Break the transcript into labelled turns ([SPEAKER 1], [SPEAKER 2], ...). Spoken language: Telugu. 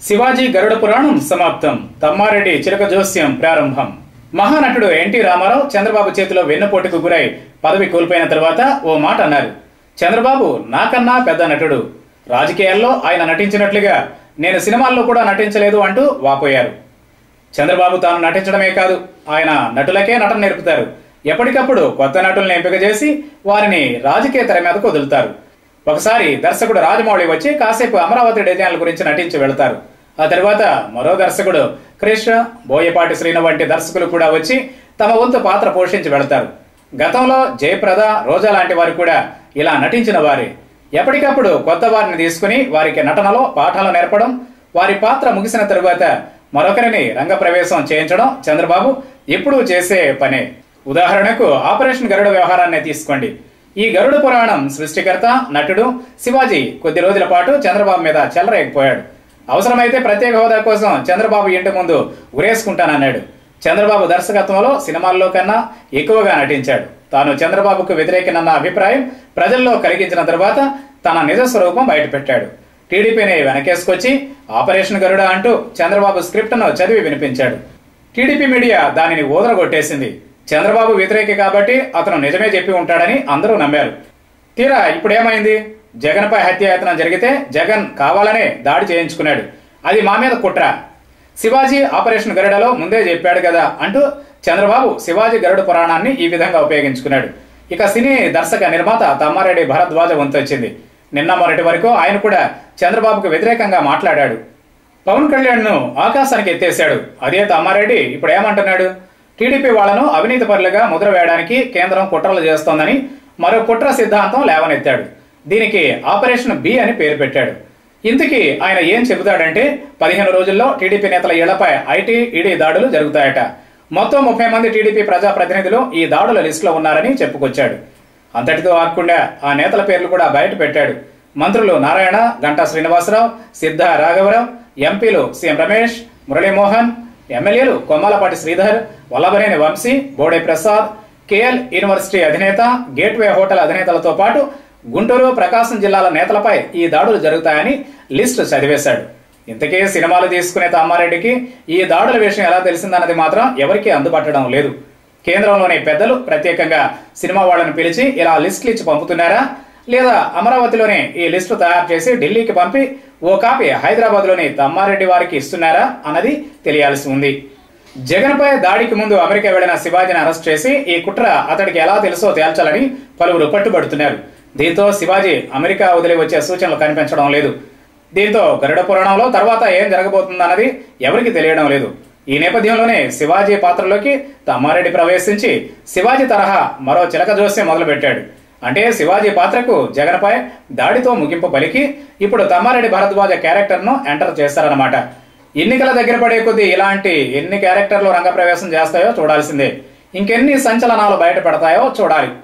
[SPEAKER 1] శివాజీ గరుడ పురాణం సమాప్తం తమ్మారెడ్డి చిలక జోస్యం ప్రారంభం మహానటుడు ఎన్టీ రామారావు చంద్రబాబు చేతిలో వెన్నుపోటుకు గురై పదవి కోల్పోయిన తర్వాత ఓ మాట అన్నారు చంద్రబాబు నాకన్నా పెద్ద నటుడు రాజకీయాల్లో ఆయన నటించినట్లుగా నేను సినిమాల్లో కూడా నటించలేదు అంటూ వాపోయారు చంద్రబాబు తాను నటించడమే కాదు ఆయన నటులకే నటన నేర్పుతారు ఎప్పటికప్పుడు కొత్త నటుల్ని ఎంపిక చేసి వారిని రాజకీయ తెర మీదకు వదులుతారు ఒకసారి దర్శకుడు రాజమౌళి వచ్చి కాసేపు అమరావతి డిజైన్ల గురించి నటించి వెళతారు ఆ తర్వాత మరో దర్శకుడు కృష్ణ బోయపాటి శ్రీను వంటి దర్శకులు కూడా వచ్చి తమ వంతు పాత్ర పోషించి వెళతారు గతంలో జయప్రద రోజా లాంటి వారు కూడా ఇలా నటించిన వారే ఎప్పటికప్పుడు కొత్త వారిని తీసుకుని వారికి నటనలో పాఠాలు నేర్పడం వారి పాత్ర ముగిసిన తరువాత మరొకరిని రంగప్రవేశం చేయించడం చంద్రబాబు ఎప్పుడూ చేసే పనే ఉదాహరణకు ఆపరేషన్ గరుడ వ్యవహారాన్ని తీసుకోండి ఈ గరుడ పురాణం సృష్టికర్త నటుడు శివాజీ కొద్ది రోజుల పాటు చంద్రబాబు మీద చెలరేగిపోయాడు అవసరమైతే ప్రత్యేక హోదా కోసం చంద్రబాబు ఇంటి ముందు ఉరేసుకుంటానన్నాడు చంద్రబాబు దర్శకత్వంలో సినిమాల్లో కన్నా ఎక్కువగా నటించాడు తాను చంద్రబాబుకు వ్యతిరేకనన్న అభిప్రాయం ప్రజల్లో కలిగించిన తర్వాత తన నిజ స్వరూపం బయటపెట్టాడు టీడీపీని వెనకేసుకొచ్చి ఆపరేషన్ గరుడ అంటూ చంద్రబాబు స్క్రిప్ట్ను చదివి వినిపించాడు టీడీపీ మీడియా దానిని ఊదరగొట్టేసింది చంద్రబాబు వ్యతిరేకి కాబట్టి అతను నిజమే చెప్పి ఉంటాడని అందరూ నమ్మారు తీరా ఇప్పుడేమైంది జగన్పై హత్యాయత్నం జరిగితే జగన్ కావాలనే దాడి చేయించుకున్నాడు అది మా మీద కుట్ర శివాజీ ఆపరేషన్ గరుడలో ముందే చెప్పాడు కదా అంటూ చంద్రబాబు శివాజీ గరుడ పురాణాన్ని ఈ విధంగా ఉపయోగించుకున్నాడు ఇక సినీ దర్శక నిర్మాత తమ్మారెడ్డి భరద్వాజ వంతు వచ్చింది నిన్న మొన్నటి వరకు ఆయన కూడా చంద్రబాబుకు వ్యతిరేకంగా మాట్లాడాడు పవన్ కళ్యాణ్ ను ఆకాశానికి ఎత్తేశాడు అదే తమ్మారెడ్డి ఇప్పుడు ఏమంటున్నాడు టీడీపీ వాళ్లను అవినీతి పరులుగా ముద్ర వేయడానికి కేంద్రం కుట్రలు చేస్తోందని మరో కుట్ర సిద్ధాంతం లేవనెత్తాడు దీనికి ఆపరేషన్ బి అని పేరు పెట్టాడు ఇంతకీ ఆయన ఏం చెబుతాడంటే పదిహేను రోజుల్లో టీడీపీ నేతల ఇళ్లపై ఐటీ ఈడీ దాడులు జరుగుతాయట మొత్తం ముప్పై మంది టీడీపీ ప్రజాప్రతినిధులు ఈ దాడుల లిస్టులో ఉన్నారని చెప్పుకొచ్చాడు అంతటితో ఆగకుండా ఆ నేతల పేర్లు కూడా బయట పెట్టాడు మంత్రులు నారాయణ గంటా శ్రీనివాసరావు సిద్ధ రాఘవరావు ఎంపీలు సీఎం రమేష్ మురళీమోహన్ ఎమ్మెల్యేలు కొమ్మాలపాటి శ్రీధర్ వల్లభనేని వంశీ బోడే ప్రసాద్ కేఎల్ యూనివర్సిటీ అధినేత గేట్వే హోటల్ అధినేతలతో పాటు గుంటూరు ప్రకాశం జిల్లాల నేతలపై ఈ దాడులు జరుగుతాయని లిస్టు చదివేశాడు ఇంతకీ సినిమాలు తీసుకునే తమ్మారెడ్డికి ఈ దాడుల విషయం ఎలా తెలిసిందన్నది మాత్రం ఎవరికీ అందుబట్టడం లేదు కేంద్రంలోని పెద్దలు ప్రత్యేకంగా సినిమా వాళ్ళని పిలిచి ఇలా లిస్టులు ఇచ్చి పంపుతున్నారా లేదా అమరావతిలోనే ఈ లిస్టు తయారు చేసి ఢిల్లీకి పంపి ఓ కాపీ హైదరాబాద్లోని తమ్మారెడ్డి వారికి ఇస్తున్నారా అన్నది తెలియాల్సి ఉంది జగన్పై దాడికి ముందు అమెరికా వెళ్లిన శివాజీని అరెస్ట్ చేసి ఈ కుట్ర అతడికి ఎలా తెలుసో తేల్చాలని పలువురు పట్టుబడుతున్నారు దీంతో శివాజీ అమెరికా వదిలి వచ్చే సూచనలు కనిపించడం లేదు దీంతో గరుడ పురాణంలో తర్వాత ఏం జరగబోతుందన్నది ఎవరికి తెలియడం లేదు ఈ నేపథ్యంలోనే శివాజీ పాత్రలోకి తమ్మారెడ్డి ప్రవేశించి శివాజీ తరహా మరో చిలక జోస్యం మొదలుపెట్టాడు అంటే శివాజీ పాత్రకు జగన్పై దాడితో ముగింపు పలికి ఇప్పుడు తమ్మారెడ్డి భరద్వాజ క్యారెక్టర్ను ఎంటర్ చేస్తారన్నమాట ఎన్నికల దగ్గర పడే కొద్దీ ఇలాంటి ఎన్ని క్యారెక్టర్లు రంగప్రవేశం చేస్తాయో చూడాల్సిందే ఇంకెన్ని సంచలనాలు బయట పెడతాయో చూడాలి